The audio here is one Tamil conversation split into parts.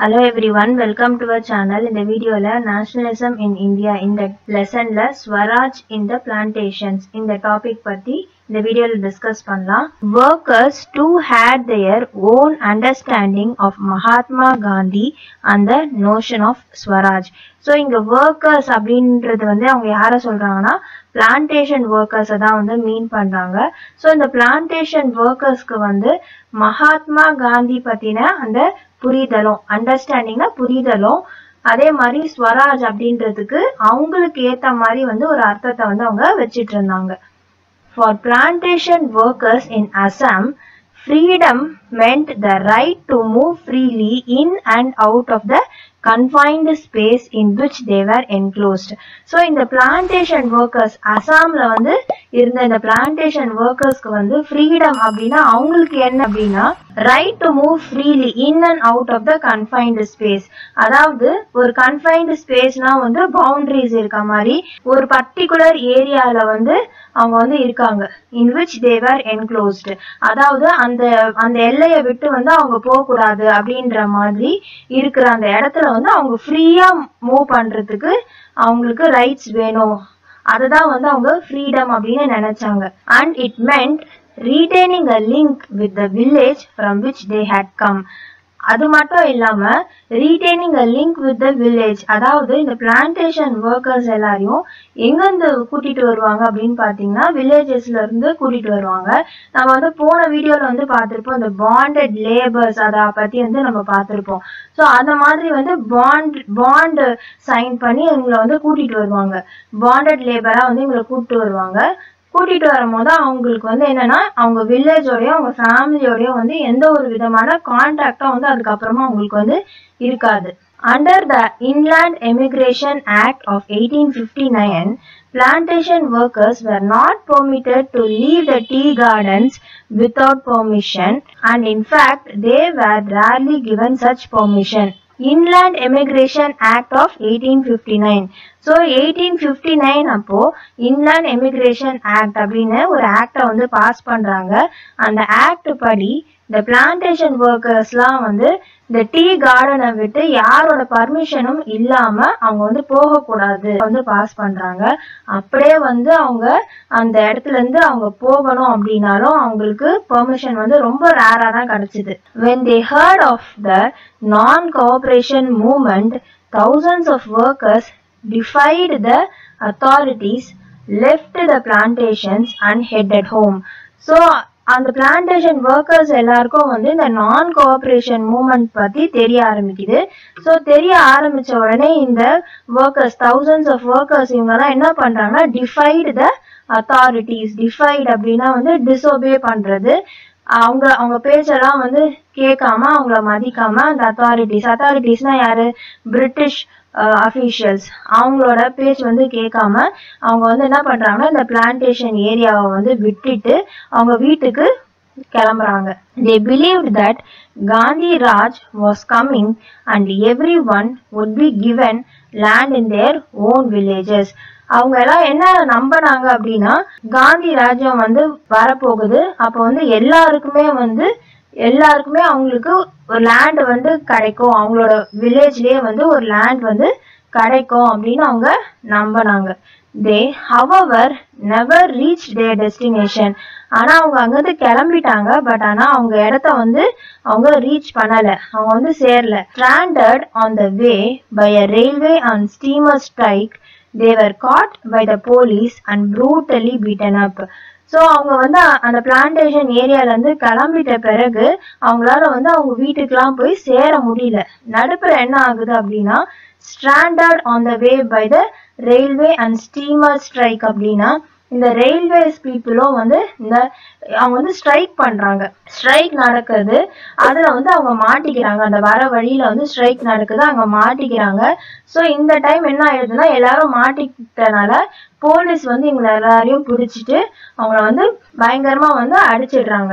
Hello everyone welcome to our channel இந்த வீடியோல நேஷனலிசம் இன் இந்தியா இந்த லெசன்ல ஸ்வராஜ் இன் த பிளான்டேஷன்ஸ் இந்த டாபிக் பத்தி இந்த வீடியோல டிஸ்கஸ் பண்ணலாம் workers too had their own understanding of Mahatma Gandhi and the notion of Swaraj so இங்க ஒர்க்கர்ஸ் அப்படின்றது வந்து அவங்க யாரை சொல்றாங்கன்னா பிளான்டேஷன் ஒர்க்கர்ஸை தான் வந்து மீன் பண்றாங்க ஸோ இந்த பிளான்டேஷன் ஒர்க்கர்ஸ்க்கு வந்து மகாத்மா காந்தி பத்தின அந்த புரிதலும் அண்டர்ஸ்டாண்டிங்னா புரிதலும் அதே மாதிரி ஸ்வராஜ் அப்படின்றதுக்கு அவங்களுக்கு ஏத்த மாதிரி வந்து ஒரு அர்த்தத்தை வந்து அவங்க வச்சிட்டு இருந்தாங்க for plantation workers in Assam freedom meant the right to move freely in and out of the confined space in which they were enclosed. So இந்த பிளான்டேஷன் ஒர்க்கர்ஸ் அசாம்ல வந்து இருந்த இந்த பிளான்டேஷன் ஒர்க்கர்ஸ்க்கு வந்து ஃப்ரீடம் அப்படின்னா அவங்களுக்கு என்ன அப்படின்னா right to move freely in and out of the confined space அதாவது ஒரு கன்ஃபைன்டு ஸ்பேஸ்னா வந்து பவுண்டரிஸ் இருக்க மாதிரி ஒரு பர்டிகுலர் ஏரியால வந்து அவங்க வந்து இருக்காங்க இன் விச் தேவர் என்க்ளோஸ்டு அதாவது அந்த அந்த எல்லையை விட்டு வந்து அவங்க போகக்கூடாது அப்படின்ற மாதிரி இருக்கிற அந்த இடத்துல வந்து அவங்க ஃப்ரீயா மூவ் பண்றதுக்கு அவங்களுக்கு ரைட்ஸ் வேணும் அதுதான் வந்து அவங்க ஃப்ரீடம் அப்படின்னு நினைச்சாங்க and it meant retaining a link with the village from which they had come அது மட்டும் இல்லாம retaining a link with the village அதாவது இந்த பிளான்டேஷன் ஒர்க்கர்ஸ் எல்லாரையும் எங்கிருந்து கூட்டிட்டு வருவாங்க அப்படின்னு பாத்தீங்கன்னா வில்லேஜஸ்ல இருந்து கூட்டிட்டு வருவாங்க நம்ம வந்து போன வீடியோல வந்து பார்த்திருப்போம் இந்த பாண்டட் லேபர்ஸ் அதை பத்தி வந்து நம்ம பார்த்திருப்போம் ஸோ அந்த மாதிரி வந்து பாண்ட் பாண்ட் சைன் பண்ணி இவங்களை வந்து கூட்டிட்டு வருவாங்க பாண்டட் லேபரா வந்து இவங்களை கூட்டிட்டு வருவாங்க கூட்டிட்டு வரும்போது அவங்களுக்கு வந்து என்னன்னா அவங்க வில்லேஜோடயும் அவங்க ஃபேமிலியோடயும் வந்து எந்த ஒரு விதமான கான்டாக்டும் வந்து அதுக்கப்புறமா அவங்களுக்கு வந்து இருக்காது under the Inland Emigration Act of eighteen fifty nine plantation workers were not permitted to leave the tea gardens without permission and in fact they were rarely given such permission. Inland Emigration Act of 1859 so eighteen fifty nine அப்போ இன்லேண்ட் எமிகிரேஷன் ஆக்ட் அப்படின்னு ஒரு ஆக்டை வந்து பாஸ் பண்றாங்க அந்த ஆக்ட் படி இந்த பிளான்டேஷன் ஒர்க்கர்ஸ்லாம் வந்து இந்த டீ கார்டனை விட்டு யாரோட பர்மிஷனும் இல்லாம அவங்க வந்து போகக்கூடாது வந்து பாஸ் பண்றாங்க அப்படியே வந்து அவங்க அந்த இடத்துல இருந்து அவங்க போகணும் அப்படின்னாலும் அவங்களுக்கு பெர்மிஷன் வந்து ரொம்ப ரேரா தான் கிடைச்சிது when they heard of the non cooperation movement thousands of workers defied the authorities left the plantations and headed home so அந்த பிளான்டேஷன் ஒர்க்கர்ஸ் எல்லாருக்கும் வந்து இந்த நான் கோஆபரேஷன் மூவ்மெண்ட் பத்தி தெரிய ஆரம்பிக்குது ஸோ தெரிய ஆரம்பிச்ச உடனே இந்த ஒர்க்கர்ஸ் தௌசண்ட்ஸ் ஆஃப் ஒர்க்கர்ஸ் இவங்கெல்லாம் என்ன பண்றாங்கன்னா டிஃபைடு த அத்தாரிட்டிஸ் டிஃபைட் அப்படின்னா வந்து டிசோபே பண்றது அவங்க அவங்க பேச்செல்லாம் வந்து கேட்காம அவங்கள மதிக்காம அந்த அத்தாரிட்டிஸ் அத்தாரிட்டிஸ்னா யாரு பிரிட்டிஷ் அஃபீஷியல்ஸ் அவங்களோட பேச்சு வந்து கேட்காம அவங்க வந்து என்ன பண்றாங்கன்னா இந்த பிளான்டேஷன் ஏரியாவை வந்து விட்டுட்டு அவங்க வீட்டுக்கு கிளம்புறாங்க they believed that Gandhi Raj was coming and everyone would be given land in their own villages அவங்க எல்லாம் என்ன நம்பினாங்க அப்படின்னா காந்தி ராஜ்யம் வந்து வரப்போகுது அப்போ வந்து எல்லாருக்குமே வந்து எல்லாருக்குமே அவங்களுக்கு ஒரு லேண்ட் வந்து கிடைக்கும் அவங்களோட வில்லேஜ்லயே வந்து ஒரு லேண்ட் வந்து கிடைக்கும் அப்படின்னு அவங்க நம்பினாங்க they however never reach their destination ஆனா அவங்க அங்கிருந்து கிளம்பிட்டாங்க பட் ஆனா அவங்க இடத்த வந்து அவங்க ரீச் பண்ணல அவங்க வந்து சேரல standard on the way by a railway and steamer strike they were caught by the police and brutally beaten up so அவங்க வந்து அந்த பிளான்டேஷன் ஏரியால இருந்து கிளம்பிட்ட பிறகு அவங்களால வந்து அவங்க வீட்டுக்கெல்லாம் போய் சேர முடியல நடுப்புற என்ன ஆகுது அப்படின்னா standard on the way by the railway and steamer strike அப்படின்னா இந்த ரயில்வேஸ் பீப்புளும் வந்து இந்த அவங்க வந்து ஸ்ட்ரைக் பண்றாங்க ஸ்ட்ரைக் நடக்குது அதுல வந்து அவங்க மாட்டிக்கிறாங்க அந்த வர வழியில வந்து ஸ்ட்ரைக் நடக்குது அங்க மாட்டிக்கிறாங்க ஸோ இந்த டைம் என்ன ஆயிடுதுன்னா எல்லாரும் மாட்டிக்கிட்டனால போலீஸ் வந்து இவங்க எல்லாரையும் பிடிச்சிட்டு அவங்கள வந்து பயங்கரமா வந்து அடிச்சிடுறாங்க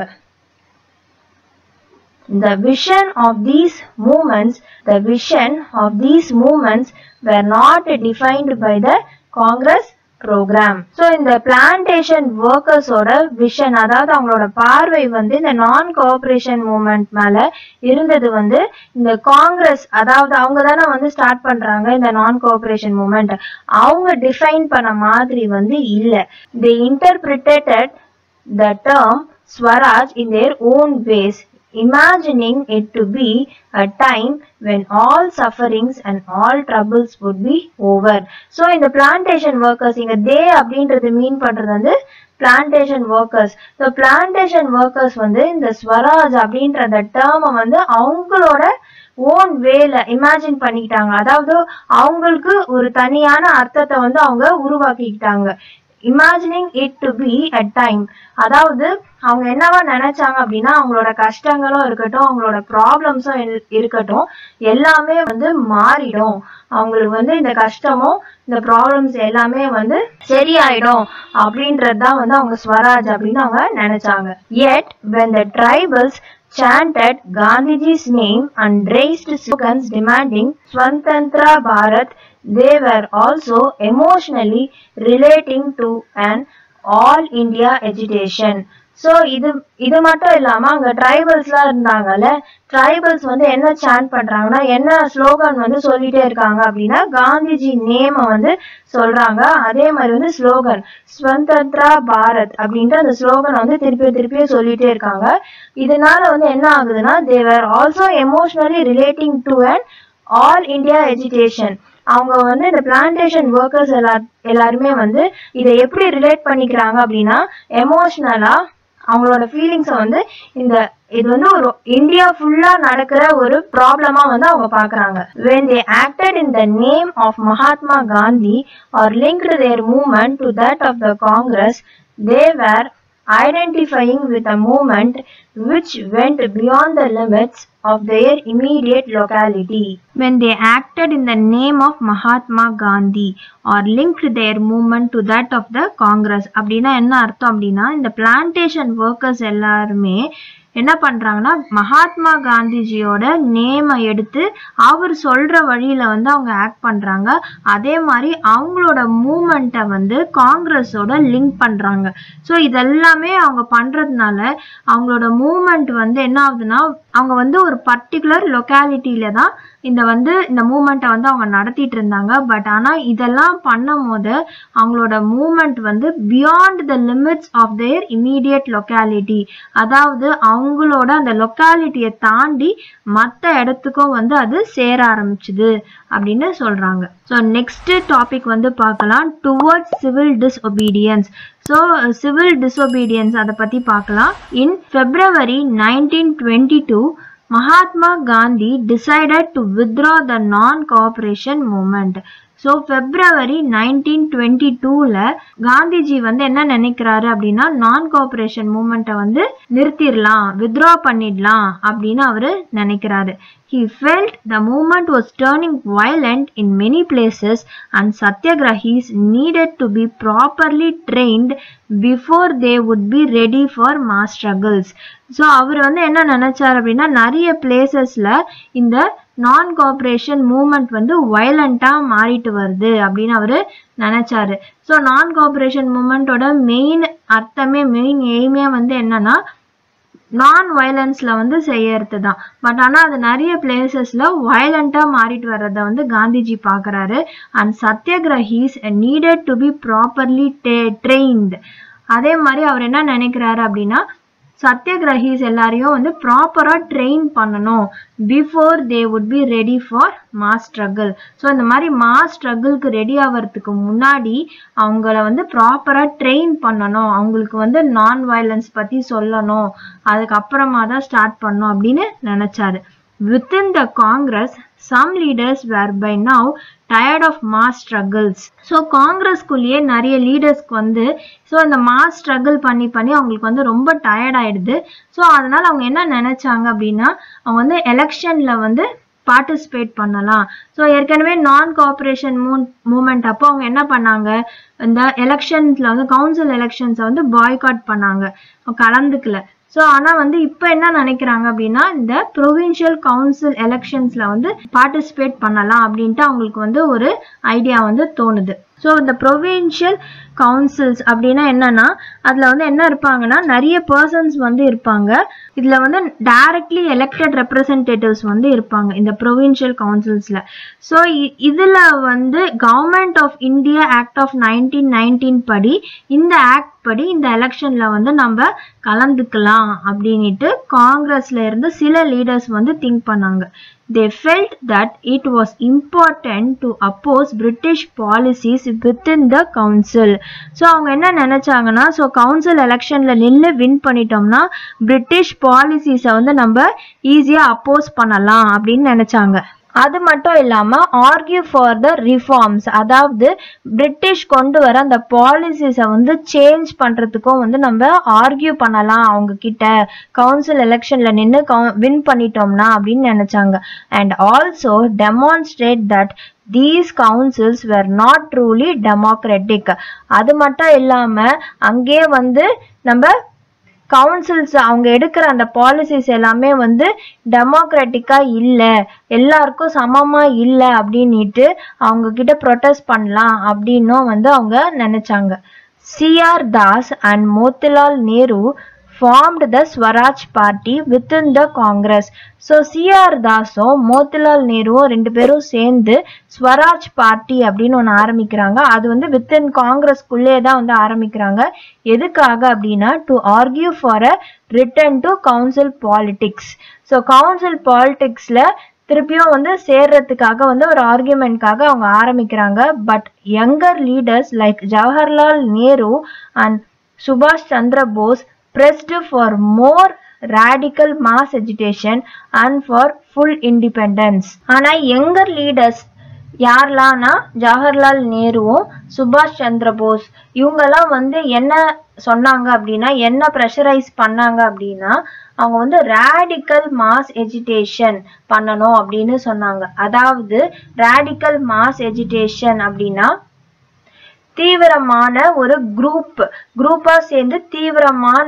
The vision of these movements, the vision of these movements were not defined by the Congress programme so இந்த பிளான்டேஷன் ஒர்க்கர்ஸோட விஷன் அதாவது அவங்களோட பார்வை வந்து இந்த நான் கோஆபரேஷன் மூமெண்ட் மேல இருந்தது வந்து இந்த காங்கிரஸ் அதாவது அவங்க தானே வந்து ஸ்டார்ட் பண்றாங்க இந்த நான் கோஆபரேஷன் மூமெண்ட் அவங்க டிஃபைன் பண்ண மாதிரி வந்து இல்ல they interpreted the term Swaraj in their own ways imagining it to be a time when all sufferings and all troubles would be over. So இந்த plantation workers இங்க they அப்படின்றது மீன் பண்றது வந்து plantation workers. The plantation workers வந்து இந்த ஸ்வராஜ் அப்படின்ற அந்த டேர்மை வந்து அவங்களோட ஓன் வேல இமேஜின் பண்ணிக்கிட்டாங்க அதாவது அவங்களுக்கு ஒரு தனியான அர்த்தத்தை வந்து அவங்க உருவாக்கிக்கிட்டாங்க imagining it to be a time அதாவது அவங்க என்னவா நினைச்சாங்க அப்படின்னா அவங்களோட கஷ்டங்களும் இருக்கட்டும் அவங்களோட ப்ராப்ளம்ஸும் இருக்கட்டும் எல்லாமே வந்து மாறிடும் அவங்களுக்கு வந்து இந்த கஷ்டமும் இந்த ப்ராப்ளம்ஸ் எல்லாமே வந்து சரியாயிடும் அப்படின்றது தான் வந்து அவங்க ஸ்வராஜ் அப்படின்னு அவங்க நினைச்சாங்க yet when the tribals chanted Gandhiji's name and raised slogans demanding Swantantra Bharat, they were also emotionally relating to an all India agitation. So இது இது மட்டும் இல்லாம அங்க ட்ரைபல்ஸ்லாம் இருந்தாங்கல்ல ட்ரைபல்ஸ் வந்து என்ன சாண்ட் பண்றாங்கன்னா என்ன ஸ்லோகன் வந்து சொல்லிட்டே இருக்காங்க அப்படின்னா காந்திஜி நேம வந்து சொல்றாங்க அதே மாதிரி வந்து ஸ்லோகன் ஸ்வதந்திரா பாரத் அப்படின்ற அந்த ஸ்லோகன் வந்து திருப்பி திருப்பி சொல்லிட்டே இருக்காங்க இதனால வந்து என்ன ஆகுதுன்னா they were also emotionally relating to and all India education அவங்க வந்து இந்த பிளான்டேஷன் ஒர்க்கர்ஸ் எல்லா எல்லாருமே வந்து இதை எப்படி ரிலேட் பண்ணிக்கிறாங்க அப்படின்னா எமோஷ்னலா அவங்களோட ஃபீலிங்ஸை வந்து இந்த இது வந்து ஒரு இந்தியா ஃபுல்லா நடக்கிற ஒரு ப்ராப்ளமா வந்து அவங்க பாக்குறாங்க when they acted in the name of mahatma gandhi or linked their movement to that of the congress they were identifying with a movement which went beyond the limits of their immediate locality. When they acted in the name of Mahatma Gandhi or linked their movement to that of the Congress அப்படின்னா என்ன அர்த்தம் அப்படின்னா இந்த பிளான்டேஷன் ஒர்க்கர்ஸ் எல்லாருமே என்ன பண்றாங்கன்னா மகாத்மா காந்திஜியோட நேமை எடுத்து அவர் சொல்ற வழியில வந்து அவங்க ஆக்ட் பண்றாங்க அதே மாதிரி அவங்களோட மூமெண்ட்டை வந்து காங்கிரஸோட லிங்க் பண்றாங்க ஸோ இதெல்லாமே அவங்க பண்றதுனால அவங்களோட மூமெண்ட் வந்து என்ன ஆகுதுன்னா அவங்க வந்து ஒரு பர்டிகுலர் லொக்காலிட்டியில தான் இந்த வந்து இந்த மூமெண்ட்டை வந்து அவங்க நடத்திட்டு இருந்தாங்க பட் ஆனால் இதெல்லாம் பண்ணும் போது அவங்களோட மூமெண்ட் வந்து beyond the limits of their immediate locality அதாவது அவங்களோட அந்த லொக்காலிட்டியை தாண்டி மற்ற இடத்துக்கும் வந்து அது சேர ஆரம்பிச்சுது அப்படின்னு சொல்றாங்க ஸோ நெக்ஸ்ட் டாபிக் வந்து பார்க்கலாம் towards civil disobedience so civil disobedience அதை பற்றி பார்க்கலாம் in February nineteen twenty two Mahatma Gandhi decided to withdraw the non-cooperation movement. So February nineteen twenty டூவில் காந்திஜி வந்து என்ன நினைக்கிறாரு அப்படின்னா நான் கோஆபரேஷன் மூமெண்ட்டை வந்து நிறுத்திடலாம் வித்ட்ரா பண்ணிடலாம் அப்படின்னு அவர் நினைக்கிறாரு He felt the movement was turning violent in many places and satyagrahis needed to be properly trained before they would be ready for mass struggles. So அவர் வந்து என்ன நினைச்சார் அப்படின்னா நிறைய பிளேசஸ்ல இந்த நான் கோஆபரேஷன் மூமெண்ட் வந்து வயலண்டா மாறிட்டு வருது அப்படின்னு அவரு நினைச்சாரு ஸோ நான் கோஆபரேஷன் மூமெண்ட்டோட மெயின் அர்த்தமே மெயின் எய்மே வந்து என்னன்னா நான் வயலன்ஸ்ல வந்து செய்யறது தான் பட் ஆனா அது நிறைய பிளேசஸ்ல வயலண்டா மாறிட்டு வர்றத வந்து காந்திஜி பாக்குறாரு and satyagrahis needed to be properly trained அதே மாதிரி அவர் என்ன நினைக்கிறாரு அப்படின்னா சத்யகிரஹீஸ் எல்லாரையும் வந்து ப்ராப்பரா ட்ரெயின் பண்ணணும் before they would be ready for mass struggle so இந்த மாதிரி மாஸ் ஸ்ட்ரகிள்க்கு ரெடி ஆகிறதுக்கு முன்னாடி அவங்கள வந்து ப்ராப்பரா ட்ரெயின் பண்ணணும் அவங்களுக்கு வந்து நான் வயலன்ஸ் பத்தி சொல்லணும் அதுக்கப்புறமா தான் ஸ்டார்ட் பண்ணணும் அப்படின்னு நினைச்சாரு within the congress some leaders were by now tired of mass struggles so காங்கிரஸ்குள்ளேயே நிறைய லீடர்ஸ்க்கு வந்து ஸோ இந்த மாஸ் ஸ்ட்ரகிள் பண்ணி பண்ணி அவங்களுக்கு வந்து ரொம்ப டயர்ட் ஆயிடுது ஸோ அதனால அவங்க என்ன நினைச்சாங்க அப்படின்னா அவங்க வந்து எலெக்ஷன்ல வந்து பார்ட்டிசிபேட் பண்ணலாம் ஸோ ஏற்கனவே நான் கோஆப்ரேஷன் மூ மூமெண்ட் அப்போ அவங்க என்ன பண்ணாங்க இந்த எலெக்ஷன்ஸ்ல வந்து கவுன்சில் எலெக்ஷன்ஸை வந்து பாய்காட் பண்ணாங்க கலந்துக்கல ஸோ ஆனால் வந்து இப்போ என்ன நினைக்கிறாங்க அப்படின்னா இந்த ப்ரொவின்ஷியல் கவுன்சில் எலெக்ஷன்ஸில் வந்து பார்ட்டிசிபேட் பண்ணலாம் அப்படின்ட்டு அவங்களுக்கு வந்து ஒரு ஐடியா வந்து தோணுது ஸோ இந்த ப்ரொவின்ஷியல் கவுன்சில்ஸ் அப்படின்னா என்னன்னா அதில் வந்து என்ன இருப்பாங்கன்னா நிறைய பர்சன்ஸ் வந்து இருப்பாங்க இதில் வந்து டைரக்ட்லி எலெக்டட் ரெப்ரசன்டேட்டிவ்ஸ் வந்து இருப்பாங்க இந்த ப்ரொவின்ஷியல் கவுன்சில்ஸில் ஸோ இதில் வந்து Government of India Act of nineteen nineteen படி இந்த ஆக்ட் படி இந்த எலெக்ஷனில் வந்து நம்ம கலந்துக்கலாம் அப்படின்ட்டு காங்கிரஸ்ல இருந்து சில லீடர்ஸ் வந்து திங்க் பண்ணாங்க they felt that it was important to oppose British policies within the council. So அவங்க என்ன நினைச்சாங்கன்னா ஸோ கவுன்சில் எலெக்ஷனில் நின்று வின் பண்ணிட்டோம்னா பிரிட்டிஷ் பாலிசிஸை வந்து நம்ம ஈஸியாக அப்போஸ் பண்ணலாம் அப்படின்னு நினைச்சாங்க அது மட்டும் இல்லாமல் ஆர்கியூ ஃபார் த ரிஃபார்ம்ஸ் அதாவது பிரிட்டிஷ் கொண்டு வர அந்த பாலிசிஸை வந்து சேஞ்ச் பண்ணுறதுக்கும் வந்து நம்ம ஆர்கியூ பண்ணலாம் அவங்க கிட்ட கவுன்சில் எலெக்ஷனில் நின்று வின் பண்ணிட்டோம்னா அப்படின்னு நினச்சாங்க and also demonstrate that these councils were not truly democratic அது மட்டும் இல்லாமல் அங்கேயே வந்து நம்ம கவுன்சில்ஸ் அவங்க எடுக்கிற அந்த பாலிசிஸ் எல்லாமே வந்து டெமோக்ராட்டிக்காக இல்லை எல்லாருக்கும் சமமாக இல்லை அப்படின்ட்டு அவங்க கிட்ட ப்ரொட்டஸ்ட் பண்ணலாம் அப்படின்னும் வந்து அவங்க நினைச்சாங்க C R Das and Motilal Nehru formed the Swaraj party within the Congress so C R தாஸும் மோத்திலால் நேருவும் ரெண்டு பேரும் சேர்ந்து ஸ்வராஜ் பார்ட்டி அப்படின்னு ஒன்று ஆரம்பிக்கிறாங்க அது வந்து வித்தின் காங்கிரஸ்குள்ளே தான் வந்து ஆரம்பிக்கிறாங்க எதுக்காக அப்படின்னா to argue for a return to council politics so council பாலிட்டிக்ஸில் திருப்பியும் வந்து சேர்றதுக்காக வந்து ஒரு ஆர்கியூமெண்ட்காக அவங்க ஆரம்பிக்கிறாங்க but younger leaders like Jawaharlal Nehru and சுபாஷ் Chandra Bose pressed for more radical mass agitation and for full independence ஆனா யங்கர் லீடர்ஸ் யாரெல்லாம்னா ஜவஹர்லால் நேருவும் சுபாஷ் சந்திர போஸ் இவங்கெல்லாம் வந்து என்ன சொன்னாங்க அப்படின்னா என்ன ப்ரெஷரைஸ் பண்ணாங்க அப்படின்னா அவங்க வந்து ரேடிக்கல் மாஸ் எஜிடேஷன் பண்ணணும் அப்படின்னு சொன்னாங்க அதாவது ரேடிக்கல் மாஸ் எஜிடேஷன் அப்படின்னா தீவிரமான ஒரு குரூப் குரூப்பா சேர்ந்து தீவிரமான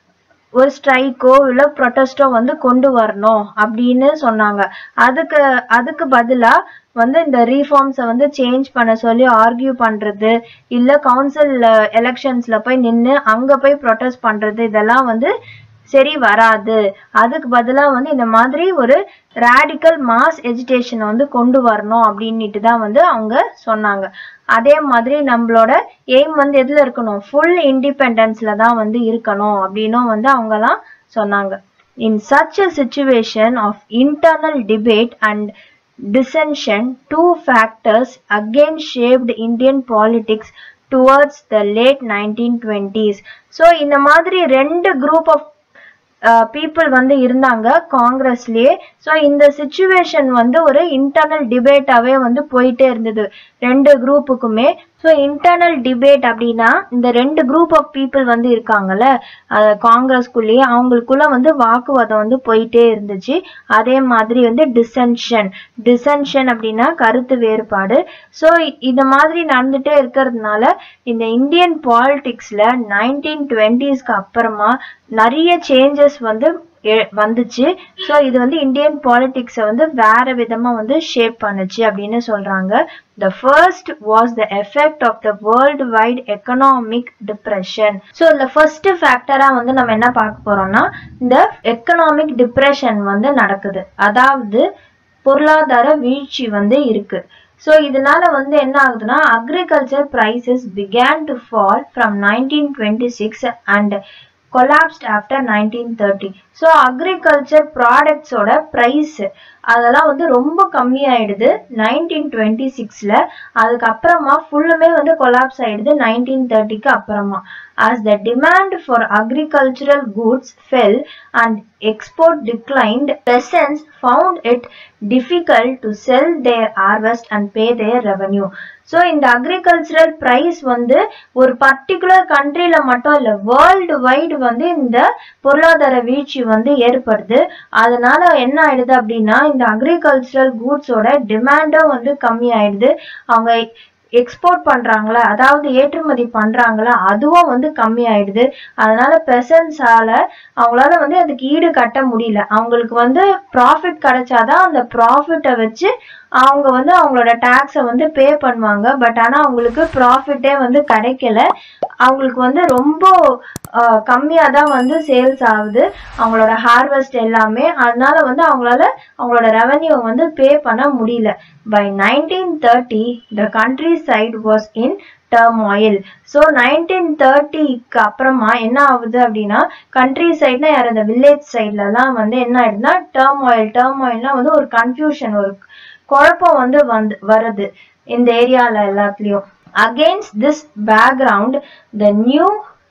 ஒரு ஸ்ட்ரைக்கோ இல்லை ப்ரொட்டஸ்டோ வந்து கொண்டு வரணும் அப்படின்னு சொன்னாங்க அதுக்கு அதுக்கு பதிலாக வந்து இந்த ரீஃபார்ம்ஸை வந்து சேஞ்ச் பண்ண சொல்லி ஆர்கியூ பண்ணுறது இல்லை கவுன்சில் எலெக்ஷன்ஸில் போய் நின்று அங்கே போய் ப்ரொட்டஸ்ட் பண்ணுறது இதெல்லாம் வந்து சரி வராது அதுக்கு பதிலாக வந்து இந்த மாதிரி ஒரு ரேடிக்கல் மாஸ் எஜிடேஷனை வந்து கொண்டு வரணும் அப்படின்ட்டு தான் வந்து அவங்க சொன்னாங்க அதே மாதிரி நம்மளோட எய்ம் வந்து எதில் இருக்கணும் ஃபுல் இண்டிபெண்டன்ஸில் தான் வந்து இருக்கணும் அப்படின்னும் வந்து அவங்கலாம் சொன்னாங்க in such a situation of internal debate and dissension, two factors again shaped Indian politics towards the late 1920s. So இந்த மாதிரி ரெண்டு குரூப் ஆஃப் பீப்புள் வந்து இருந்தாங்க காங்கிரஸ்லயே ஸோ இந்த சுச்சுவேஷன் வந்து ஒரு இன்டர்னல் டிபேட்டாவே வந்து போயிட்டே இருந்தது ரெண்டு குரூப்புக்குமே ஸோ இன்டர்னல் டிபேட் அப்படின்னா இந்த ரெண்டு குரூப் ஆஃப் பீப்புள் வந்து இருக்காங்கல்ல காங்கிரஸ்குள்ளேயே அவங்களுக்குள்ள வந்து வாக்குவாதம் வந்து போயிட்டே இருந்துச்சு அதே மாதிரி வந்து டிசென்ஷன் டிசென்ஷன் அப்படின்னா கருத்து வேறுபாடு ஸோ இந்த மாதிரி நடந்துட்டே இருக்கிறதுனால இந்த இந்தியன் பாலிடிக்ஸ்ல நைன்டீன் டுவெண்ட்டீஸ்க்கு அப்புறமா நிறைய சேஞ்சஸ் வந்து வந்துச்சு ஸோ இது வந்து இந்தியன் பாலிடிக்ஸை வந்து வேற விதமாக வந்து ஷேப் பண்ணுச்சு அப்படின்னு சொல்றாங்க the first was the effect of the worldwide economic depression so இந்த ஃபர்ஸ்ட் ஃபேக்டராக வந்து நம்ம என்ன பார்க்க போறோம்னா இந்த எக்கனாமிக் டிப்ரெஷன் வந்து நடக்குது அதாவது பொருளாதார வீழ்ச்சி வந்து இருக்கு ஸோ இதனால வந்து என்ன ஆகுதுன்னா agriculture prices began to fall from nineteen twenty six and collapsed after nineteen thirty so agriculture ப்ராடக்ட்ஸோட ப்ரைஸ் அதெல்லாம் வந்து ரொம்ப கம்மியாயிடுது நைன்டீன் டுவெண்ட்டி சிக்ஸில் அதுக்கப்புறமா ஃபுல்லுமே வந்து கொலாப்ஸ் ஆயிடுது நைன்டீன் தேர்ட்டிக்கு அப்புறமா as the demand for agricultural goods fell and export declined, peasants found it difficult to sell their harvest and pay their revenue. So இந்த அக்ரிகல்ச்சரல் ப்ரைஸ் வந்து ஒரு பர்டிகுலர் கண்ட்ரியில மட்டும் இல்லை வேர்ல்டு வைடு வந்து இந்த பொருளாதார வீழ்ச்சி வந்து ஏற்படுது அதனால என்ன ஆயிடுது அப்படின்னா இந்த அக்ரிகல்ச்சரல் கூட்ஸோட டிமாண்டும் வந்து கம்மி ஆயிடுது அவங்க எக்ஸ்போர்ட் பண்றாங்களா அதாவது ஏற்றுமதி பண்றாங்களா அதுவும் வந்து கம்மி ஆயிடுது அதனால பெசன்ஸால அவங்களால வந்து அதுக்கு ஈடு கட்ட முடியல அவங்களுக்கு வந்து ப்ராஃபிட் கிடைச்சாதான் அந்த ப்ராஃபிட்டை வச்சு அவங்க வந்து அவங்களோட டேக்ஸை வந்து பே பண்ணுவாங்க பட் ஆனால் அவங்களுக்கு ப்ராஃபிட்டே வந்து கிடைக்கல அவங்களுக்கு வந்து ரொம்ப கம்மியாக தான் வந்து சேல்ஸ் ஆகுது அவங்களோட ஹார்வெஸ்ட் எல்லாமே அதனால வந்து அவங்களால அவங்களோட ரெவன்யூ வந்து பே பண்ண முடியல by nineteen thirty the countryside was in turmoil so nineteen தேர்ட்டிக்கு அப்புறமா என்ன ஆகுது அப்படின்னா கண்ட்ரி சைட்னா யார் அந்த வில்லேஜ் சைட்லலாம் வந்து என்ன ஆயிடுதுன்னா டர்மாயில் டர்மாயில்னா வந்து ஒரு கன்ஃபியூஷன் ஒரு குழப்பம் வந்து வந்து வருது இந்த ஏரியால எல்லாத்துலயும் against this background the new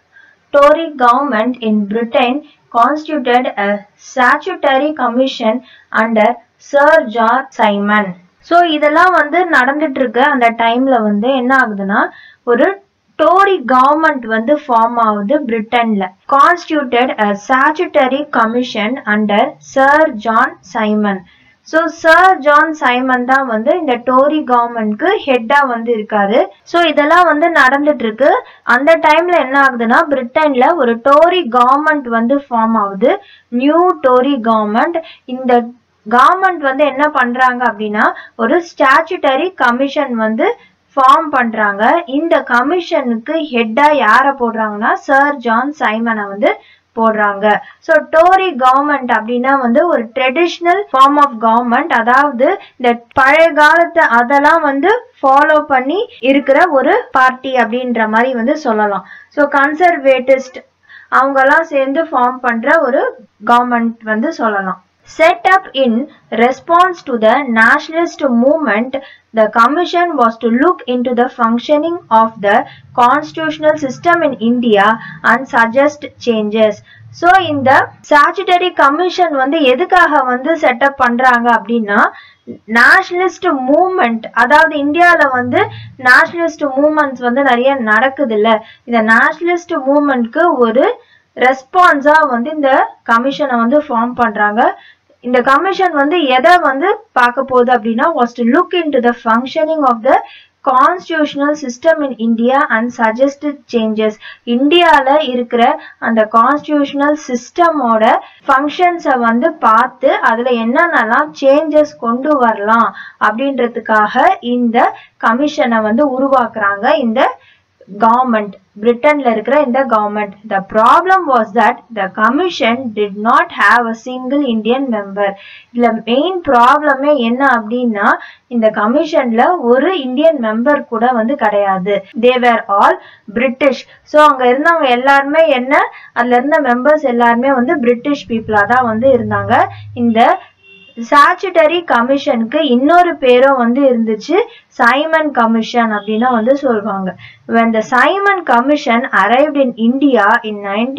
Tory government in Britain constituted a statutory commission under Sir George Simon. So இதெல்லாம் வந்து நடந்துட்டு இருக்க அந்த டைம்ல வந்து என்ன ஆகுதுன்னா ஒரு டோரி கவர்மெண்ட் வந்து ஃபார்ம் ஆகுது பிரிட்டன்ல constituted a statutory commission under Sir John Simon so Sir John Simon தான் வந்து இந்த டோரி கவர்மெண்ட்க்கு ஹெட்டா வந்து இருக்காரு ஸோ இதெல்லாம் வந்து நடந்துட்டு இருக்கு அந்த டைம்ல என்ன ஆகுதுன்னா பிரிட்டன்ல ஒரு டோரி கவர்மெண்ட் வந்து ஃபார்ம் ஆகுது நியூ டோரி கவர்மெண்ட் இந்த கவர்மெண்ட் வந்து என்ன பண்றாங்க அப்படின்னா ஒரு ஸ்டாச்சுட்டரி கமிஷன் வந்து ஃபார்ம் பண்றாங்க இந்த கமிஷனுக்கு ஹெட்டா யார போடுறாங்கன்னா சர் ஜான் சைமனை வந்து போடுறாங்க ஸோ டோரி கவர்மெண்ட் அப்படின்னா வந்து ஒரு ட்ரெடிஷ்னல் ஃபார்ம் ஆஃப் கவர்மெண்ட் அதாவது இந்த பழைய காலத்து அதெல்லாம் வந்து ஃபாலோ பண்ணி இருக்கிற ஒரு பார்ட்டி அப்படின்ற மாதிரி வந்து சொல்லலாம் ஸோ கன்சர்வேட்டிஸ்ட் அவங்கெல்லாம் சேர்ந்து ஃபார்ம் பண்ற ஒரு கவர்மெண்ட் வந்து சொல்லலாம் Set up in response to the nationalist movement, the commission was to look into the functioning of the constitutional system in India and suggest changes. So இந்த ஸ்டாச்சுட்டரி கமிஷன் வந்து எதுக்காக வந்து செட்டப் பண்றாங்க அப்படின்னா நேஷனலிஸ்ட் மூமெண்ட் அதாவது இந்தியாவில் வந்து நேஷனலிஸ்ட் மூமெண்ட்ஸ் வந்து நிறைய நடக்குது இல்ல இந்த நேஷனலிஸ்ட் மூமெண்ட்க்கு ஒரு ரெஸ்பான்ஸா வந்து இந்த கமிஷனை வந்து ஃபார்ம் பண்றாங்க இந்த கமிஷன் வந்து எதை வந்து பார்க்க போகுது அப்படின்னா was to look into the functioning of the constitutional system in India and suggested changes இந்தியாவில் இருக்கிற அந்த கான்ஸ்டியூஷனல் சிஸ்டமோட ஃபங்க்ஷன்ஸை வந்து பார்த்து அதில் என்னென்னலாம் சேஞ்சஸ் கொண்டு வரலாம் அப்படின்றதுக்காக இந்த கமிஷனை வந்து உருவாக்குறாங்க இந்த கவர்மெண்ட் பிரிட்டன்ல இருக்கிற இந்த government the problem was that the commission did not have a single Indian member இதுல மெயின் ப்ராப்ளமே என்ன அப்படின்னா இந்த கமிஷன்ல ஒரு இந்தியன் மெம்பர் கூட வந்து கிடையாது தேவர் ஆல் பிரிட்டிஷ் ஸோ அங்க இருந்தவங்க எல்லாருமே என்ன அதுல இருந்த மெம்பர்ஸ் எல்லாருமே வந்து பிரிட்டிஷ் பீப்புளா தான் வந்து இருந்தாங்க இந்த ஸ்டாச்சுட்டரி கமிஷனுக்கு இன்னொரு பேரும் வந்து இருந்துச்சு சைமன் கமிஷன் அப்படின்னு வந்து சொல்லுவாங்க when the Simon Commission arrived in India in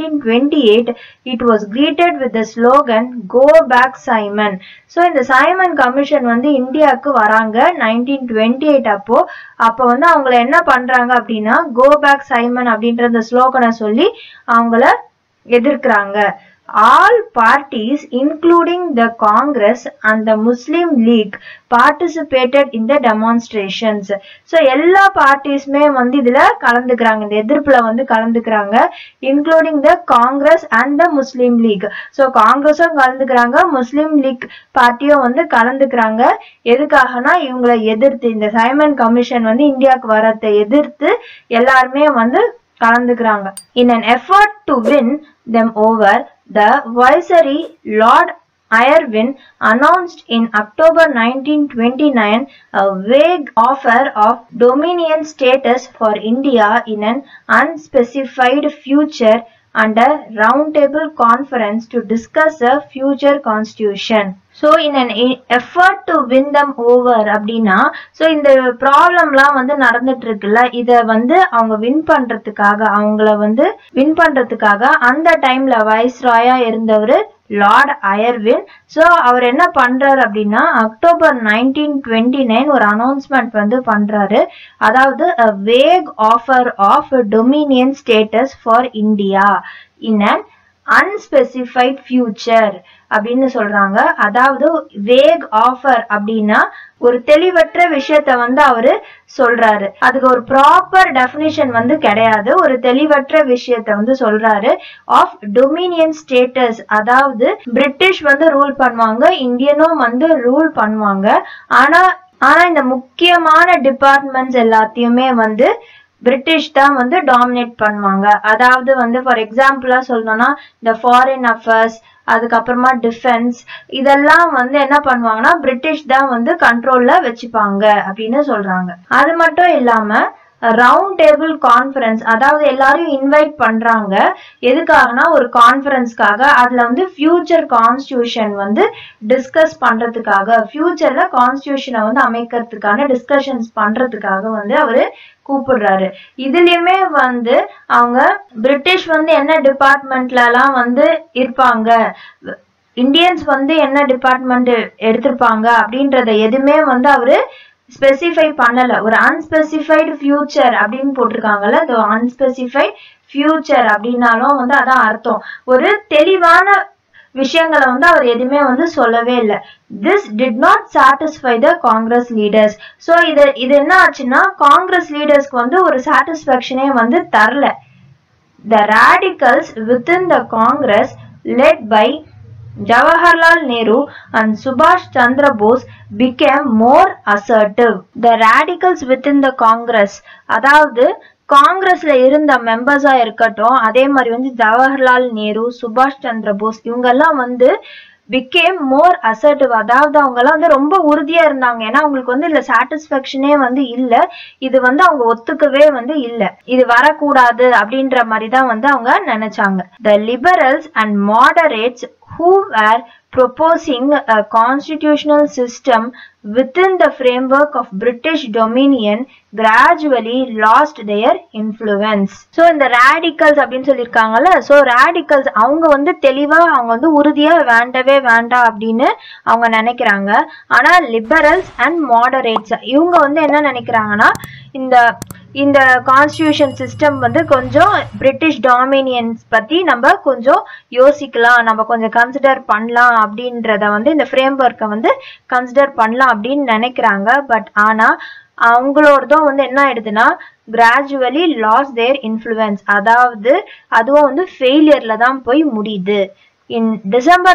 1928 it was greeted with the slogan go back Simon so இந்த சைமன் கமிஷன் வந்து இந்தியாவுக்கு வராங்க நைன்டீன் டுவெண்ட்டி எயிட் அப்போ அப்போ வந்து அவங்கள என்ன பண்றாங்க அப்படின்னா கோ பேக் சைமன் அப்படின்ற அந்த ஸ்லோகனை சொல்லி அவங்கள எதிர்க்கிறாங்க all parties including the congress and the muslim league participated in the demonstrations so எல்லா பார்ட்டிஸ்மே வந்து இதுல கலந்துக்கிறாங்க இந்த எதிர்ப்புல வந்து கலந்துக்கிறாங்க including the Congress and the Muslim League so காங்கிரஸும் கலந்துக்கிறாங்க முஸ்லீம் லீக் பார்ட்டியும் வந்து கலந்துக்கிறாங்க எதுக்காகனா இவங்களை எதிர்த்து இந்த சைமன் கமிஷன் வந்து இந்தியாவுக்கு வரத்தை எதிர்த்து எல்லாருமே வந்து கலந்துக்கிறாங்க in an effort to win them over the viceroy lord Irwin announced in October 1929 a vague offer of dominion status for India in an unspecified future under roundtable conference to discuss a future constitution. So in an effort to win them over அப்படின்னா ஸோ இந்த ப்ராப்ளம்லாம் வந்து நடந்துட்டு இருக்குல்ல இதை வந்து அவங்க வின் பண்றதுக்காக அவங்கள வந்து வின் பண்றதுக்காக அந்த டைம்ல வைஸ் ராயா இருந்தவர் லார்ட் அயர்வின் ஸோ அவர் என்ன பண்றாரு அப்படின்னா அக்டோபர் நைன்டீன் டுவெண்ட்டி நைன் ஒரு அனௌன்ஸ்மெண்ட் வந்து பண்றாரு அதாவது vague offer of dominion status for India in an unspecified future அப்படின்னு சொல்றாங்க அதாவது வேக் ஆஃபர் அப்படின்னா ஒரு தெளிவற்ற விஷயத்த வந்து அவரு சொல்றாரு அதுக்கு ஒரு ப்ராப்பர் டெஃபினிஷன் வந்து கிடையாது ஒரு தெளிவற்ற விஷயத்த வந்து சொல்றாரு ஆஃப் டொமினியன் ஸ்டேட்டஸ் அதாவது பிரிட்டிஷ் வந்து ரூல் பண்ணுவாங்க இந்தியனும் வந்து ரூல் பண்ணுவாங்க ஆனா ஆனா இந்த முக்கியமான டிபார்ட்மெண்ட்ஸ் எல்லாத்தையுமே வந்து பிரிட்டிஷ் தான் வந்து டாமினேட் பண்ணுவாங்க அதாவது வந்து ஃபார் எக்ஸாம்பிளா சொல்லணும்னா இந்த ஃபாரின் அஃபேர்ஸ் அதுக்கப்புறமா டிஃபென்ஸ் இதெல்லாம் வந்து என்ன பண்ணுவாங்கன்னா பிரிட்டிஷ் தான் வந்து கண்ட்ரோல்ல வச்சுப்பாங்க அப்படின்னு சொல்றாங்க அது மட்டும் இல்லாம ரவுண்ட் டேபிள் கான்ஃபரன்ஸ் அதாவது எல்லாரையும் இன்வைட் பண்றாங்க எதுக்காகனா ஒரு கான்ஃபரன்ஸ்க்காக அதுல வந்து ஃபியூச்சர் கான்ஸ்டியூஷன் வந்து டிஸ்கஸ் பண்றதுக்காக ஃபியூச்சர்ல கான்ஸ்டியூஷனை வந்து அமைக்கிறதுக்கான டிஸ்கஷன்ஸ் பண்றதுக்காக வந்து அவரு கூப்பிடுறாரு இதுலயுமே வந்து அவங்க பிரிட்டிஷ் வந்து என்ன டிபார்ட்மெண்ட்ல எல்லாம் வந்து இருப்பாங்க இந்தியன்ஸ் வந்து என்ன டிபார்ட்மெண்ட் எடுத்திருப்பாங்க அப்படின்றத எதுவுமே வந்து அவரு ஸ்பெசிஃபை பண்ணல ஒரு அன்ஸ்பெசிஃபைடு ஃபியூச்சர் அப்படின்னு போட்டிருக்காங்கல்ல இந்த அன்ஸ்பெசிஃபைட் ஃபியூச்சர் அப்படின்னாலும் வந்து அதான் அர்த்தம் ஒரு தெளிவான விஷயங்களை வந்து அவர் எதுவுமே வந்து சொல்லவே இல்லை this did not satisfy the Congress leaders so இது இது என்ன ஆச்சுன்னா காங்கிரஸ் லீடர்ஸ்க்கு வந்து ஒரு சாட்டிஸ்ஃபேக்ஷனே வந்து தரல the radicals within the Congress led by Jawaharlal Nehru and Subhash Chandra Bose became more assertive. The radicals within the Congress, அதாவது காங்கிரஸ்ல இருந்த மெம்பர்ஸா இருக்கட்டும் அதே மாதிரி வந்து ஜவஹர்லால் நேரு சுபாஷ் சந்திர போஸ் இவங்கெல்லாம் வந்து பிகேம் மோர் அசர்டிவ் அதாவது அவங்க எல்லாம் வந்து ரொம்ப உறுதியா இருந்தாங்க ஏன்னா அவங்களுக்கு வந்து இதுல சாட்டிஸ்பேக்ஷனே வந்து இல்ல இது வந்து அவங்க ஒத்துக்கவே வந்து இல்ல இது வரக்கூடாது அப்படின்ற மாதிரி தான் வந்து அவங்க நினைச்சாங்க the liberals and moderates who were proposing a constitutional system within the framework of British dominion gradually lost their influence. So இந்த radicals அப்படின்னு சொல்லியிருக்காங்கல்ல ஸோ radicals அவங்க வந்து தெளிவா அவங்க வந்து உறுதியா வேண்டவே வேண்டாம் அப்படின்னு அவங்க நினைக்கிறாங்க ஆனா லிபரல்ஸ் அண்ட் மாடரேட்ஸ் இவங்க வந்து என்ன நினைக்கிறாங்கன்னா இந்த இந்த கான்ஸ்டியூஷன் சிஸ்டம் வந்து கொஞ்சம் பிரிட்டிஷ் டாமினியன்ஸ் பத்தி நம்ம கொஞ்சம் யோசிக்கலாம் நம்ம கொஞ்சம் கன்சிடர் பண்ணலாம் அப்படின்றத வந்து இந்த ஃப்ரேம் ஒர்க்கை வந்து கன்சிடர் பண்ணலாம் அப்படின்னு நினைக்கிறாங்க பட் ஆனா அவங்களோடதும் வந்து என்ன ஆயிடுதுன்னா கிராஜுவலி லாஸ் தேர் இன்ஃப்ளூயன்ஸ் அதாவது அதுவும் வந்து ஃபெயிலியர்ல தான் போய் முடியுது In December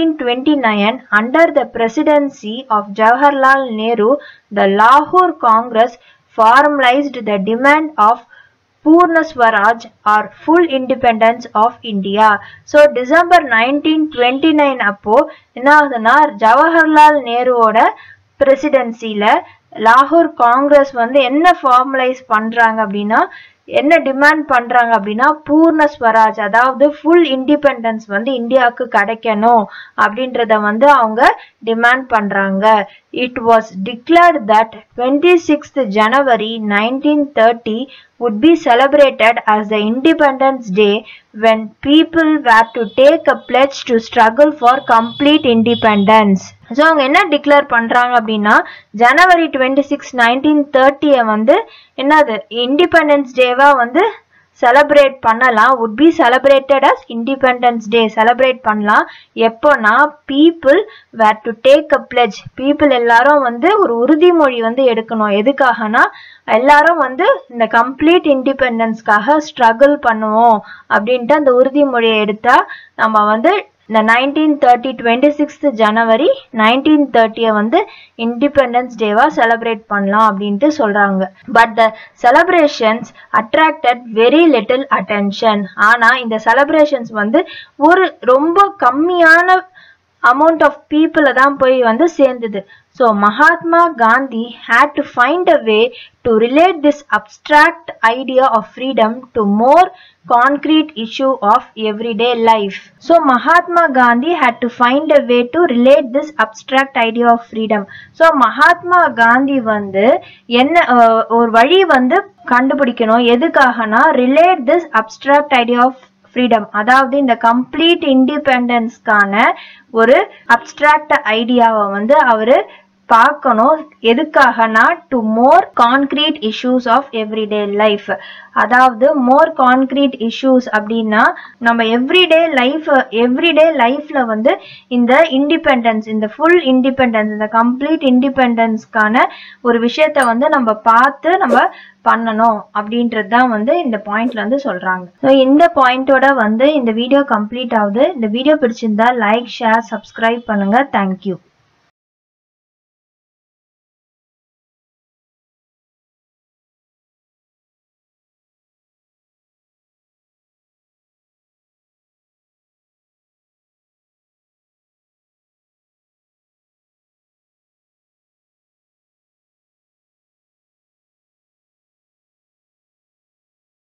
1929, under the presidency of Jawaharlal Nehru, the Lahore Congress formalized the demand of Purna Swaraj or full independence of India. So December nineteen twenty nine அப்போ என்ன ஆகுதுன்னா ஜவஹர்லால் நேருவோட பிரசிடென்சில லாகூர் காங்கிரஸ் வந்து என்ன ஃபார்மலைஸ் பண்றாங்க அப்படின்னா என்ன டிமாண்ட் பண்றாங்க அப்படின்னா பூர்ண ஸ்வராஜ் அதாவது ஃபுல் இண்டிபெண்டன்ஸ் வந்து இந்தியாவுக்கு கிடைக்கணும் அப்படின்றத வந்து அவங்க டிமாண்ட் பண்றாங்க it was declared that twenty sixth January nineteen thirty would be celebrated as the Independence Day when people were to take a pledge to struggle for complete independence. So அவங்க என்ன டிக்ளேர் பண்றாங்க அப்படின்னா ஜனவரி டுவெண்ட்டி சிக்ஸ் நைன்டீன் தேர்ட்டியை வந்து என்னது இண்டிபெண்டன்ஸ் டேவா வந்து செலப்ரேட் பண்ணலாம் would be celebrated as independence day celebrate பண்ணலாம் எப்போனா people were to take a pledge people எல்லாரும் வந்து ஒரு உறுதிமொழி வந்து எடுக்கணும் எதுக்காகனா எல்லாரும் வந்து இந்த கம்ப்ளீட் இண்டிபெண்டன்ஸ்க்காக ஸ்ட்ரகிள் பண்ணுவோம் அப்படின்ட்டு அந்த உறுதிமொழியை எடுத்தா நம்ம வந்து இந்த nineteen thirty twenty sixth January nineteen தேர்ட்டியை வந்து இண்டிபெண்டன்ஸ் டேவா செலிப்ரேட் பண்ணலாம் அப்படின்ட்டு சொல்றாங்க but the celebrations attracted very little attention ஆனா இந்த செலப்ரேஷன்ஸ் வந்து ஒரு ரொம்ப கம்மியான அமௌண்ட் ஆஃப் பீப்புளை தான் போய் வந்து சேர்ந்தது so Mahatma Gandhi had to find a way to relate this abstract idea of freedom to more concrete issue of everyday life. So Mahatma Gandhi had to find a way to relate this abstract idea of freedom. So Mahatma Gandhi வந்து என்ன அஹ், ஒரு வழி வந்து கண்டுபிடிக்கணும் எதுக்காகனா relate this abstract idea of freedom அதாவது இந்த கம்ப்ளீட் இண்டிபெண்டன்ஸ்க்கான ஒரு அப்டிராக்ட் ஐடியாவை வந்து அவரு பார்க்கணும் எதுக்காகனா to more concrete issues of everyday life அதாவது மோர் கான்கிரீட் இஷ்யூஸ் அப்படின்னா நம்ம எவ்ரிடே லைஃப் எவ்ரிடே லைஃப்ல வந்து இந்த இண்டிபெண்டன்ஸ் இந்த ஃபுல் இண்டிபெண்டன்ஸ் இந்த கம்ப்ளீட் இண்டிபெண்டன்ஸ்க்கான ஒரு விஷயத்த வந்து நம்ம பார்த்து நம்ம பண்ணணும் அப்படின்றது தான் வந்து இந்த பாயிண்ட்ல வந்து சொல்றாங்க ஸோ இந்த பாயிண்டோட வந்து இந்த வீடியோ கம்ப்ளீட் ஆகுது இந்த வீடியோ பிடிச்சிருந்தா லைக் ஷேர் சப்ஸ்கிரைப் பண்ணுங்க தேங்க்யூ